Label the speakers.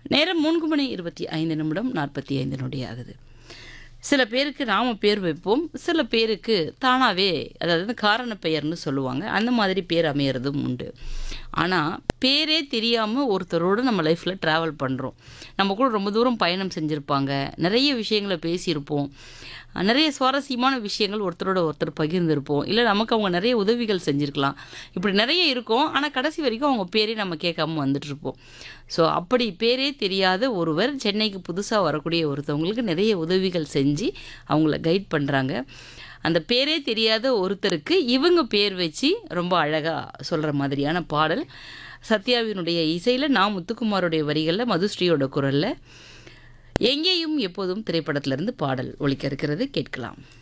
Speaker 1: நேரம் மூன்று மணி இருபத்தி ஐந்து நிமிடம் நாற்பத்தி ஐந்து நொடி ஆகுது சில பேருக்கு நாம பேர் வைப்போம் சில பேருக்கு தானாகவே அதாவது காரண பெயர்னு சொல்லுவாங்க அந்த மாதிரி பேர் அமையிறதும் உண்டு ஆனால் பேரே தெரியாமல் ஒருத்தரோடு நம்ம லைஃப்பில் ட்ராவல் பண்ணுறோம் நம்ம கூட ரொம்ப தூரம் பயணம் செஞ்சுருப்பாங்க நிறைய விஷயங்களை பேசியிருப்போம் நிறைய சுவாரஸ்யமான விஷயங்கள் ஒருத்தரோட ஒருத்தர் பகிர்ந்திருப்போம் இல்லை நமக்கு அவங்க நிறைய உதவிகள் செஞ்சுருக்கலாம் இப்படி நிறைய இருக்கும் ஆனால் கடைசி வரைக்கும் அவங்க பேரே நம்ம கேட்காம வந்துட்டு இருப்போம் ஸோ அப்படி பேரே தெரியாத ஒருவர் சென்னைக்கு புதுசாக வரக்கூடிய ஒருத்தவங்களுக்கு நிறைய உதவிகள் செஞ்சு அவங்கள கைட் பண்ணுறாங்க அந்த பேரே தெரியாத ஒருத்தருக்கு இவங்க பேர் வச்சு ரொம்ப அழகாக சொல்கிற மாதிரியான பாடல் சத்யாவினுடைய இசையில் நான் முத்துக்குமாரோடைய வரிகளில் மதுஸ்ரீயோட குரலில் எங்கேயும் எப்போதும் திரைப்படத்திலிருந்து பாடல் ஒலிக்க இருக்கிறது கேட்கலாம்